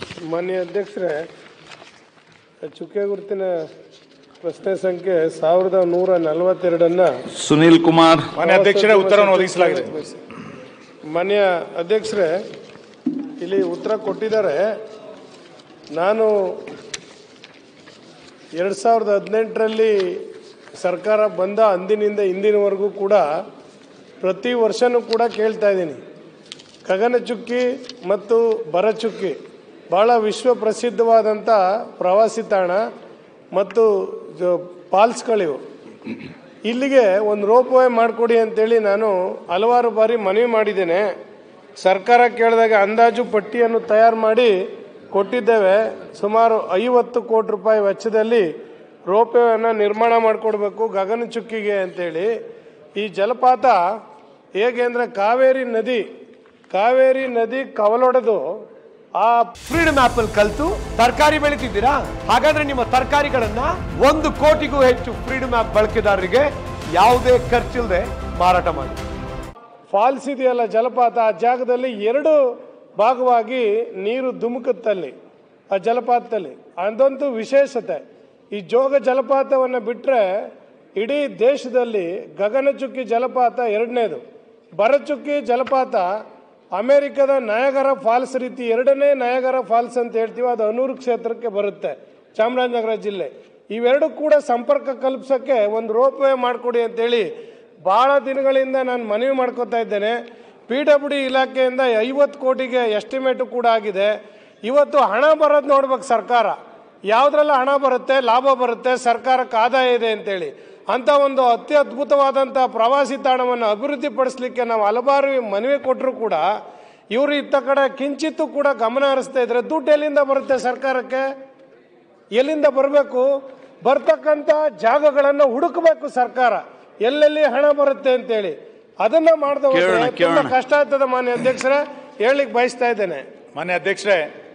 ಮಾನ್ಯ ಅಧ್ಯಕ್ಷರೇ ಚುಕ್ಕೆ ಗುರುತಿನ ಪ್ರಶ್ನೆ ಸಂಖ್ಯೆ ಸಾವಿರದ ನೂರ ನಲವತ್ತೆರಡನ್ನ ಸುನೀಲ್ ಕುಮಾರ್ ಮಾನ್ಯ ಅಧ್ಯಕ್ಷರೇ ಉತ್ತರವನ್ನು ಒದಗಿಸಲಾಗಿದೆ ಮಾನ್ಯ ಅಧ್ಯಕ್ಷರೇ ಇಲ್ಲಿ ಉತ್ತರ ಕೊಟ್ಟಿದ್ದಾರೆ ನಾನು ಎರಡು ಸಾವಿರದ ಹದಿನೆಂಟರಲ್ಲಿ ಸರ್ಕಾರ ಬಂದ ಅಂದಿನಿಂದ ಇಂದಿನವರೆಗೂ ಕೂಡ ಪ್ರತಿ ವರ್ಷನೂ ಕೂಡ ಕೇಳ್ತಾ ಇದ್ದೀನಿ ಗಗನಚುಕ್ಕಿ ಮತ್ತು ಬರಚುಕ್ಕಿ ಭಾಳ ವಿಶ್ವ ಪ್ರಸಿದ್ಧವಾದಂಥ ಪ್ರವಾಸಿ ತಾಣ ಮತ್ತು ಜ- ಫಾಲ್ಸ್ಗಳಿವು ಇಲ್ಲಿಗೆ ಒಂದು ರೋಪ್ ವೇ ಮಾಡಿಕೊಡಿ ಅಂತೇಳಿ ನಾನು ಹಲವಾರು ಬಾರಿ ಮನವಿ ಮಾಡಿದ್ದೇನೆ ಸರ್ಕಾರ ಕೇಳಿದಾಗ ಅಂದಾಜು ಪಟ್ಟಿಯನ್ನು ತಯಾರು ಮಾಡಿ ಕೊಟ್ಟಿದ್ದೇವೆ ಸುಮಾರು ಐವತ್ತು ಕೋಟಿ ರೂಪಾಯಿ ವೆಚ್ಚದಲ್ಲಿ ರೋಪ್ ವೇಯನ್ನು ನಿರ್ಮಾಣ ಮಾಡಿಕೊಡ್ಬೇಕು ಗಗನಚುಕ್ಕಿಗೆ ಅಂತೇಳಿ ಈ ಜಲಪಾತ ಹೇಗೆ ಅಂದರೆ ಕಾವೇರಿ ನದಿ ಕಾವೇರಿ ನದಿ ಕವಲೊಡೆದು ಆ ಫ್ರೀಡಮ್ ಆಪ್ ಅಲ್ಲಿ ಕಲ್ತು ತರಕಾರಿ ಬೆಳಿತಿದ್ದೀರಾ ಹಾಗಾದ್ರೆ ನಿಮ್ಮ ತರಕಾರಿಗಳನ್ನ ಒಂದು ಕೋಟಿಗೂ ಹೆಚ್ಚು ಫ್ರೀಡಮ್ ಆಪ್ ಬಳಕೆದಾರರಿಗೆ ಯಾವುದೇ ಖರ್ಚಿಲ್ಲದೆ ಮಾರಾಟ ಮಾಡಿ ಫಾಲ್ಸ್ ಇದೆಯಲ್ಲ ಜಲಪಾತ ಆ ಜಾಗದಲ್ಲಿ ಎರಡು ಭಾಗವಾಗಿ ನೀರು ಧುಮುಕುತ್ತಲ್ಲಿ ಆ ಜಲಪಾತದಲ್ಲಿ ಅದಂತೂ ವಿಶೇಷತೆ ಈ ಜೋಗ ಜಲಪಾತವನ್ನು ಬಿಟ್ಟರೆ ಇಡೀ ದೇಶದಲ್ಲಿ ಗಗನಚುಕ್ಕಿ ಜಲಪಾತ ಎರಡನೇದು ಬರಚುಕ್ಕಿ ಜಲಪಾತ ಅಮೆರಿಕದ ನಯಗರ ಫಾಲ್ಸ್ ರೀತಿ ಎರಡನೇ ನಯಗರ ಫಾಲ್ಸ್ ಅಂತ ಹೇಳ್ತೀವಿ ಅದು ಅನೂರು ಕ್ಷೇತ್ರಕ್ಕೆ ಬರುತ್ತೆ ಚಾಮರಾಜನಗರ ಜಿಲ್ಲೆ ಇವೆರಡು ಕೂಡ ಸಂಪರ್ಕ ಕಲ್ಪಿಸೋಕ್ಕೆ ಒಂದು ರೋಪ್ ವೇ ಮಾಡಿಕೊಡಿ ಅಂತೇಳಿ ಭಾಳ ದಿನಗಳಿಂದ ನಾನು ಮನವಿ ಮಾಡ್ಕೋತಾ ಇದ್ದೇನೆ ಪಿ ಡಬ್ಲ್ಯೂ ಡಿ ಇಲಾಖೆಯಿಂದ ಐವತ್ತು ಕೋಟಿಗೆ ಎಸ್ಟಿಮೇಟು ಕೂಡ ಆಗಿದೆ ಇವತ್ತು ಹಣ ಬರೋದು ನೋಡ್ಬೇಕು ಸರ್ಕಾರ ಯಾವುದ್ರೆಲ್ಲ ಹಣ ಬರುತ್ತೆ ಲಾಭ ಬರುತ್ತೆ ಸರ್ಕಾರಕ್ಕೆ ಆದಾಯ ಇದೆ ಅಂತೇಳಿ ಅಂತ ಒಂದು ಅತ್ಯದ್ಭುತವಾದಂಥ ಪ್ರವಾಸಿ ತಾಣವನ್ನು ಅಭಿವೃದ್ಧಿಪಡಿಸಲಿಕ್ಕೆ ನಾವು ಹಲವಾರು ಮನವಿ ಕೊಟ್ಟರು ಕೂಡ ಇವರು ಇತ್ತ ಕಡೆ ಕಿಂಚಿತ್ತೂ ಕೂಡ ಗಮನ ಹರಿಸ್ತಾ ಇದ್ರೆ ದುಡ್ಡು ಎಲ್ಲಿಂದ ಬರುತ್ತೆ ಸರ್ಕಾರಕ್ಕೆ ಎಲ್ಲಿಂದ ಬರಬೇಕು ಬರ್ತಕ್ಕಂಥ ಜಾಗಗಳನ್ನು ಹುಡುಕಬೇಕು ಸರ್ಕಾರ ಎಲ್ಲೆಲ್ಲಿ ಹಣ ಬರುತ್ತೆ ಅಂತೇಳಿ ಅದನ್ನ ಮಾಡದ ಕೇಳೋಣ, ತುಂಬಾ ಕೇಳೋಣ. ಕಷ್ಟ ಆಗ್ತದೆ ಮಾನ್ಯ ಅಧ್ಯಕ್ಷರೇ ಹೇಳಲಿಕ್ಕೆ ಬಯಸ್ತಾ ಇದ್ದೇನೆ ಮಾನ್ಯ ಅಧ್ಯಕ್ಷರೇ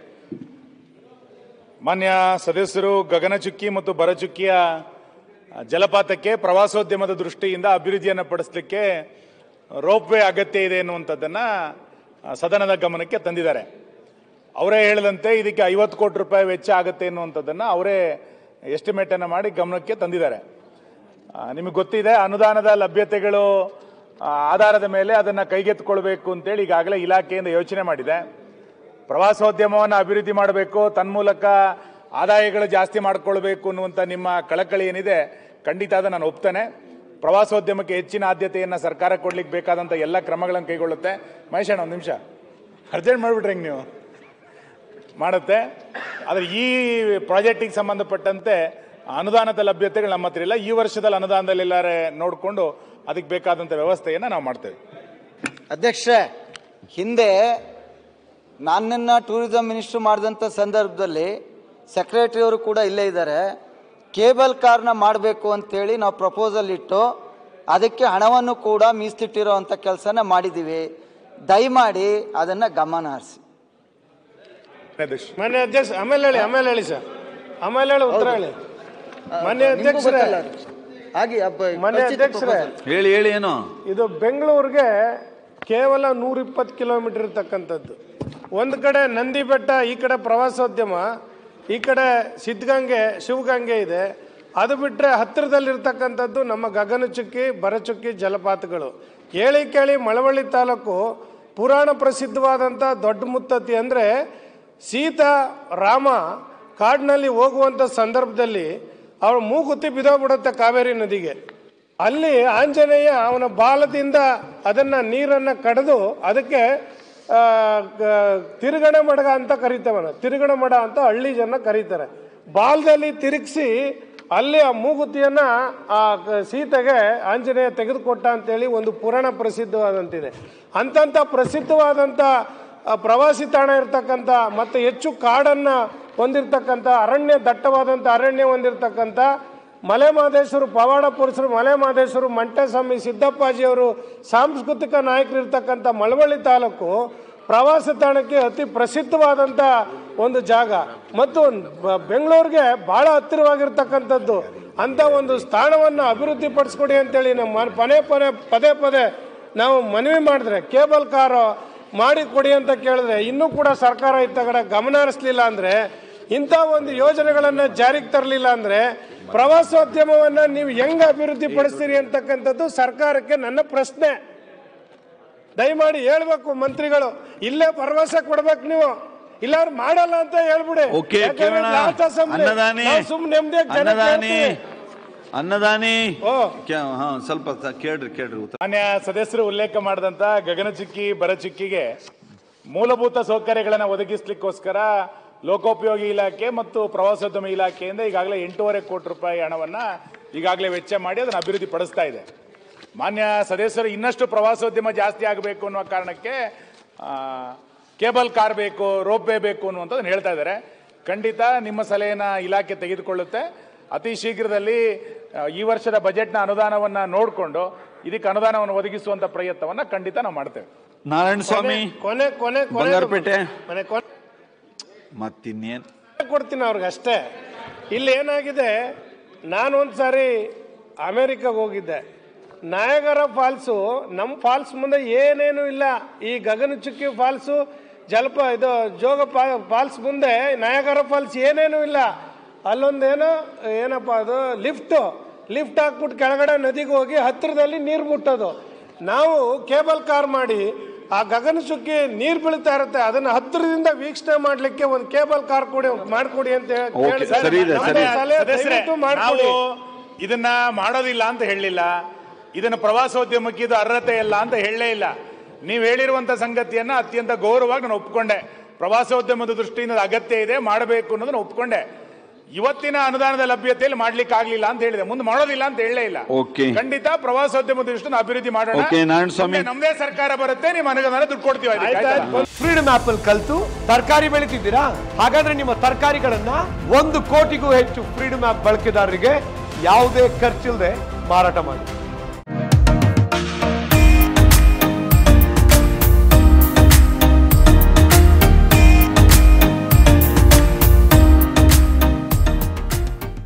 ಮಾನ್ಯ ಸದಸ್ಯರು ಗಗನಚುಕ್ಕಿ ಮತ್ತು ಬರಚುಕ್ಕಿಯ ಜಲಪಾತಕ್ಕೆ ಪ್ರವಾಸೋದ್ಯಮದ ದೃಷ್ಟಿಯಿಂದ ಅಭಿವೃದ್ಧಿಯನ್ನು ಪಡಿಸಲಿಕ್ಕೆ ರೋಪ್ ವೇ ಅಗತ್ಯ ಇದೆ ಎನ್ನುವಂಥದ್ದನ್ನ ಆ, ಸದನದ ಗಮನಕ್ಕೆ ತಂದಿದ್ದಾರೆ ಅವರೇ ಹೇಳಿದಂತೆ ಇದಕ್ಕೆ ಐವತ್ತು ಕೋಟಿ ರೂಪಾಯಿ ವೆಚ್ಚ ಆಗುತ್ತೆ ಎನ್ನುವಂಥದ್ದನ್ನ ಅವರೇ ಎಸ್ಟಿಮೇಟ್ ಅನ್ನು ಮಾಡಿ ಗಮನಕ್ಕೆ ತಂದಿದ್ದಾರೆ ಆ, ನಿಮಗೆ ಗೊತ್ತಿದೆ ಅನುದಾನದ ಲಭ್ಯತೆಗಳು ಆ, ಆಧಾರದ ಮೇಲೆ ಅದನ್ನು ಕೈಗೆತ್ತಿಕೊಳ್ಬೇಕು ಅಂತೇಳಿ ಈಗಾಗಲೇ ಇಲಾಖೆಯಿಂದ ಯೋಚನೆ ಮಾಡಿದೆ ಪ್ರವಾಸೋದ್ಯಮವನ್ನು ಅಭಿವೃದ್ಧಿ ಮಾಡಬೇಕು ತನ್ಮೂಲಕ ಆದಾಯಗಳು ಜಾಸ್ತಿ ಮಾಡ್ಕೊಳ್ಬೇಕು ಅನ್ನುವಂಥ ನಿಮ್ಮ ಕಳಕಳಿ ಏನಿದೆ ಖಂಡಿತ ಅದು ನಾನು ಒಪ್ತೇನೆ ಪ್ರವಾಸೋದ್ಯಮಕ್ಕೆ ಹೆಚ್ಚಿನ ಆದ್ಯತೆಯನ್ನು ಸರ್ಕಾರ ಕೊಡ್ಲಿಕ್ಕೆ ಬೇಕಾದಂಥ ಎಲ್ಲ ಕ್ರಮಗಳನ್ನು ಕೈಗೊಳ್ಳುತ್ತೆ ಮಹೇಶ್ ಅಣ್ಣ ಒಂದು ನಿಮಿಷ ಅರ್ಜೆಂಟ್ ಮಾಡಿಬಿಟ್ರೆ ಹೆಂಗೆ ನೀವು ಮಾಡುತ್ತೆ ಆದರೆ ಈ ಪ್ರಾಜೆಕ್ಟಿಗೆ ಸಂಬಂಧಪಟ್ಟಂತೆ ಅನುದಾನದ ಲಭ್ಯತೆಗಳು ನಮ್ಮ ಹತ್ರ ಇಲ್ಲ ಈ ವರ್ಷದಲ್ಲಿ ಅನುದಾನದಲ್ಲಿ ಎಲ್ಲಾರೆ ನೋಡಿಕೊಂಡು ಅದಕ್ಕೆ ಬೇಕಾದಂಥ ವ್ಯವಸ್ಥೆಯನ್ನು ನಾವು ಮಾಡ್ತೇವೆ ಅಧ್ಯಕ್ಷರೇ ಹಿಂದೆ ನನ್ನನ್ನು ಟೂರಿಸಂ ಮಿನಿಸ್ಟರ್ ಮಾಡಿದಂಥ ಸಂದರ್ಭದಲ್ಲಿ ಸೆಕ್ರೆಟರಿ ಅವರು ಕೂಡ ಇಲ್ಲೇ ಇದ್ದಾರೆ ಕೇಬಲ್ ಕಾರ್ನ ಮಾಡಬೇಕು ಅಂತೇಳಿ ನಾವು ಪ್ರಪೋಸಲ್ ಇಟ್ಟು ಅದಕ್ಕೆ ಹಣವನ್ನು ಕೂಡ ಮೀಸಲಿಟ್ಟಿರೋ ಅಂಥ ಕೆಲಸನ ಮಾಡಿದ್ದೀವಿ ದಯಮಾಡಿ ಅದನ್ನು ಗಮನ ಹರಿಸಿ ಅಧ್ಯಕ್ಷ ಮಾನ್ಯ ಅಧ್ಯಕ್ಷ ಆಮೇಲೆ ಹೇಳಿ ಆಮೇಲೆ ಹೇಳಿ ಸರ್ ಆಮೇಲೆ ಹೇಳಿ ಉತ್ತರ ಹೇಳಿ ಮಾನ್ಯ ಅಧ್ಯಕ್ಷರೇ ಹಾಗೆ ಮಾನ್ಯ ಅಧ್ಯಕ್ಷರೇ ಹೇಳಿ ಹೇಳಿ ಏನು ಇದು ಬೆಂಗಳೂರಿಗೆ ಕೇವಲ ನೂರಿಪ್ಪತ್ತು ಕಿಲೋಮೀಟರ್ ಇರ್ತಕ್ಕಂಥದ್ದು ಒಂದು ಕಡೆ ನಂದಿ ಬೆಟ್ಟ ಈ ಕಡೆ ಪ್ರವಾಸೋದ್ಯಮ ಈ ಕಡೆ ಸಿದ್ಧಗಂಗೆ ಶಿವಗಂಗೆ ಇದೆ ಅದು ಬಿಟ್ಟರೆ ಹತ್ತಿರದಲ್ಲಿರ್ತಕ್ಕಂಥದ್ದು ನಮ್ಮ ಗಗನಚುಕ್ಕಿ ಬರಚುಕ್ಕಿ ಜಲಪಾತಗಳು ಹೇಳಿ ಕೇಳಿ ಮಳವಳ್ಳಿ ತಾಲೂಕು ಪುರಾಣ ಪ್ರಸಿದ್ಧವಾದಂಥ ದೊಡ್ಡ ಮುತ್ತತ್ತಿ ಅಂದರೆ ಸೀತಾ ರಾಮ ಕಾಡಿನಲ್ಲಿ ಹೋಗುವಂಥ ಸಂದರ್ಭದಲ್ಲಿ ಅವಳು ಮೂಗುತ್ತಿ ಬಿದ್ದೋಗ್ಬಿಡುತ್ತೆ ಕಾವೇರಿ ನದಿಗೆ ಅಲ್ಲಿ ಆಂಜನೇಯ ಅವನ ಬಾಲದಿಂದ ಅದನ್ನ ನೀರನ್ನ ಕಡಿದು ಅದಕ್ಕೆ ಆ, ಗ- ತಿರುಗಣ ಮಡಗ ಅಂತ ಕರೀತೇವನ ತಿರುಗಣ ಮಡ ಅಂತ ಹಳ್ಳಿ ಜನ ಕರೀತಾರೆ ಬಾಲದಲ್ಲಿ ತಿರುಗಿಸಿ ಅಲ್ಲಿ ಆ ಮೂಗುತಿಯನ್ನ ಆ ಕ- ಸೀತೆಗೆ ಆಂಜನೇಯ ತೆಗೆದುಕೊಟ್ಟ ಅಂತೇಳಿ ಒಂದು ಪುರಾಣ ಪ್ರಸಿದ್ಧವಾದಂತಿದೆ ಅಂತಂತ ಪ್ರಸಿದ್ಧವಾದಂಥ ಆ, ಪ್ರವಾಸಿ ತಾಣ ಇರ್ತಕ್ಕಂಥ ಮತ್ತೆ ಹೆಚ್ಚು ಕಾಡನ್ನ ಹೊಂದಿರತಕ್ಕಂಥ ಅರಣ್ಯ ದಟ್ಟವಾದಂಥ ಅರಣ್ಯ ಹೊಂದಿರತಕ್ಕಂಥ ಮಲೆ ಮಹದೇಶ್ವರು ಪವಾಡ ಪುರುಷರು ಮಲೆ ಮಹದೇಶ್ವರು ಮಂಟಸ್ವಾಮಿ ಸಿದ್ದಪ್ಪಾಜಿಯವರು ಸಾಂಸ್ಕೃತಿಕ ನಾಯಕರು ಇರ್ತಕ್ಕಂಥ ಮಳವಳ್ಳಿ ತಾಲೂಕು ಪ್ರವಾಸ ತಾಣಕ್ಕೆ ಅತಿ ಪ್ರಸಿದ್ಧವಾದಂಥ ಒಂದು ಜಾಗ ಮತ್ತು ಬ- ಬೆಂಗಳೂರಿಗೆ ಬಹಳ ಹತ್ತಿರವಾಗಿರ್ತಕ್ಕಂಥದ್ದು ಅಂತ ಒಂದು ಸ್ಥಾನವನ್ನು ಅಭಿವೃದ್ಧಿ ಪಡಿಸ್ಕೊಡಿ ಅಂತೇಳಿ ನಮ್ಮ ಮನ್- ಪದೇ ಪದೇ ಪದೇ ಪದೇ ನಾವು ಮನವಿ ಮಾಡಿದ್ರೆ ಕೇಬಲ್ ಕಾರು ಮಾಡಿ ಕೊಡಿ ಅಂತ ಕೇಳಿದ್ರೆ ಇನ್ನೂ ಕೂಡ ಸರ್ಕಾರ ಇತ್ತ ಕಡೆ ಗಮನ ಹರಿಸ್ಲಿಲ್ಲ ಅಂದ್ರೆ ಇಂಥ ಒಂದು ಯೋಜನೆಗಳನ್ನ ಜಾರಿಗೆ ತರಲಿಲ್ಲ ಅಂದ್ರೆ ಪ್ರವಾಸೋದ್ಯಮವನ್ನ ನೀವು ಹೆಂಗ್ ಅಭಿವೃದ್ಧಿ ಪಡಿಸ್ತೀರಿ ಅಂತಕ್ಕಂಥದ್ದು ಸರ್ಕಾರಕ್ಕೆ ನನ್ನ ಪ್ರಶ್ನೆ ದಯಮಾಡಿ ಹೇಳ್ಬೇಕು ಮಂತ್ರಿಗಳು ಇಲ್ಲೇ ಭರವಸೆ ಕೊಡ್ಬೇಕು ನೀವು ಇಲ್ಲಾರು ಮಾಡಲ್ಲ ಅಂತ ಹೇಳ್ಬಿಡಿ ಓಕೆ ಯಾಕಂದ್ರೆ ಕೇಳೋಣ last assembly ಅನ್ನದಾನಿ ನಾವು ಸುಮ್ನೆ ನೆಮ್ಮದಿಯಾಗಿ ಜನಕ್ಕೆ ಅನ್ನದಾನಿ ಹೇಳ್ತೀವಿ. ಅನ್ನದಾನಿ ಓ. ಕ್ಯಾ- ಹಾ ಸ್ವಲ್ಪ ಸ- ಕೇಳ್ರಿ ಕೇಳ್ರಿ ಉತ್ತರ ಮಾನ್ಯ ಸದಸ್ಯರು ಉಲ್ಲೇಖ ಮಾಡಿದಂತ ಗಗನಚುಕ್ಕಿ ಬರಚುಕ್ಕಿಗೆ ಮೂಲಭೂತ ಸೌಕರ್ಯಗಳನ್ನು ಒದಗಿಸ್ಲಿಕ್ಕೋಸ್ಕರ ಲೋಕೋಪಯೋಗಿ ಇಲಾಖೆ ಮತ್ತು ಪ್ರವಾಸೋದ್ಯಮ ಇಲಾಖೆಯಿಂದ ಈಗಾಗಲೇ ಎಂಟೂವರೆ ಕೋಟಿ ರೂಪಾಯಿ ಹಣವನ್ನ ಈಗಾಗಲೇ ವೆಚ್ಚ ಮಾಡಿ ಅದನ್ನು ಅಭಿವೃದ್ಧಿ ಪಡಿಸ್ತಾ ಇದೆ ಮಾನ್ಯ ಸದಸ್ಯರು ಇನ್ನಷ್ಟು ಪ್ರವಾಸೋದ್ಯಮ ಜಾಸ್ತಿ ಆಗಬೇಕು ಅನ್ನುವ ಕಾರಣಕ್ಕೆ ಆ, ಕೇಬಲ್ ಕಾರ್ ಬೇಕು ರೋಪ್ವೇ ಬೇಕು ಅನ್ನುವಂಥದ್ದನ್ನು ಹೇಳ್ತಾ ಇದ್ದಾರೆ ಖಂಡಿತ ನಿಮ್ಮ ಸಲಹೆಯನ್ನ ಇಲಾಖೆ ತೆಗೆದುಕೊಳ್ಳುತ್ತೆ ಅತಿ ಶೀಘ್ರದಲ್ಲಿ ಆ, ಈ ವರ್ಷದ ಬಜೆಟ್ನ ಅನುದಾನವನ್ನ ನೋಡಿಕೊಂಡು ಇದಕ್ಕೆ ಅನುದಾನವನ್ನು ಒದಗಿಸುವಂತ ಪ್ರಯತ್ನವನ್ನ ಖಂಡಿತ ನಾವು ಮಾಡ್ತೇವೆ ನಾರಾಯಣ ಸ್ವಾಮಿ ಕೊನೆ ಕೊನೆ ಕೊನೆ ಬಂಗಾರಪೇಟೆ. ಮನೆ ಕೊನೆ ಮತ್ತಿನ್ನೇನ್ ಕೊಡ್ತೀನಿ ಅವ್ರಿಗೆ ಅಷ್ಟೇ ಇಲ್ಲಿ ಏನಾಗಿದೆ ನಾನು ಒಂದು ಸಾರಿ ಅಮೇರಿಕಾಗೆ ಹೋಗಿದ್ದೆ ನಾಯಗರ ಫಾಲ್ಸು ನಮ್ಮ ಫಾಲ್ಸ್ ಮುಂದೆ ಏನೇನು ಇಲ್ಲ ಈ ಗಗನಚುಕ್ಕಿ ಫಾಲ್ಸು ಜಲಪ ಇದು ಜೋಗ ಫಾ- ಫಾಲ್ಸ್ ಮುಂದೆ ನಾಯಗರ ಫಾಲ್ಸ್ ಏನೇನು ಇಲ್ಲ ಅಲ್ಲೊಂದೇನೋ ಏನಪ್ಪ ಅದು ಲಿಫ್ಟು ಲಿಫ್ಟ್ ಹಾಕ್ಬಿಟ್ಟು ಕೆಳಗಡೆ ನದಿಗೆ ಹೋಗಿ ಹತ್ತಿರದಲ್ಲಿ ನೀರು ಮುಟ್ಟೋದು ನಾವು ಕೇಬಲ್ ಕಾರ್ ಮಾಡಿ ಆ ಗಗನಚುಕ್ಕಿ ನೀರು ಬೀಳ್ತಾ ಇರುತ್ತೆ ಅದನ್ನ ಹತ್ತಿರದಿಂದ ವೀಕ್ಷಣೆ ಮಾಡ್ಲಿಕ್ಕೆ ಒಂದು ಕೇಬಲ್ ಕಾರ್ ಕೊಡಿ ಮಾಡ್ಕೊಡಿ ಅಂತ ಹೇಳಿ ಓಕೆ, ಕೇಳಿ ಸರಿ ಇದೆ, ನಮ್ಮ ಸರಿ. ಸಲಹೆ ಸದಸ್ಯರೇ, ದಯವಿಟ್ಟು ನಾವು ಮಾಡ್ಕೊಡಿ ಇದನ್ನ ಮಾಡೋದಿಲ್ಲ ಅಂತ ಹೇಳಲಿಲ್ಲ ಇದನ್ನ ಪ್ರವಾಸೋದ್ಯಮಕ್ಕೆ ಇದು ಅರ್ಹತೆ ಇಲ್ಲ ಅಂತ ಹೇಳಲೇ ಇಲ್ಲ ನೀವು ಹೇಳಿರುವಂತ ಸಂಗತಿಯನ್ನ ಅತ್ಯಂತ ಗೌರವವಾಗಿ ನಾನು ಒಪ್ಕೊಂಡೆ ಪ್ರವಾಸೋದ್ಯಮದ ದೃಷ್ಟಿಯಿಂದ ಅದು ಅಗತ್ಯ ಇದೆ ಮಾಡಬೇಕು ಅನ್ನೋದನ್ನ ಒಪ್ಕೊಂಡೆ ಇವತ್ತಿನ ಅನುದಾನದ ಲಭ್ಯತೆಯಲ್ಲಿ ಮಾಡ್ಲಿಕ್ಕೆ ಆಗ್ಲಿಲ್ಲ ಅಂತ ಹೇಳಿದೆ ಮುಂದೆ ಮಾಡೋದಿಲ್ಲ ಅಂತ ಹೇಳಲೇ ಇಲ್ಲ ಓಕೆ. ಖಂಡಿತ ಪ್ರವಾಸೋದ್ಯಮದ ದೃಷ್ಟಿಯಿಂದ ಅಭಿವೃದ್ಧಿ ಮಾಡೋಣ ಓಕೆ, ನಾರಾಯಣ ಸ್ವಾಮಿ. ಮುಂದೆ ನಮ್ದೇ ಸರ್ಕಾರ ಬರುತ್ತೆ ನೀವು ಅನುದಾನ ದುಡ್ಡು ಕೊಡ್ತೀವಿ ಅದಕ್ಕೆ, ಆಯ್ತಾ? ಆಯ್ತಾಯ್ತು ಫ್ರೀಡಮ್ ಆಪ್ ಅಲ್ಲಿ ಕಲ್ತು ತರಕಾರಿ ಬೆಳಿತಿದ್ದೀರಾ ಹಾಗಾದ್ರೆ ನಿಮ್ಮ ತರಕಾರಿಗಳನ್ನ ಒಂದು ಕೋಟಿಗೂ ಹೆಚ್ಚು ಫ್ರೀಡಮ್ ಆಪ್ ಬಳಕೆದಾರರಿಗೆ ಯಾವುದೇ ಖರ್ಚಿಲ್ಲದೆ ಮಾರಾಟ ಮಾಡಿ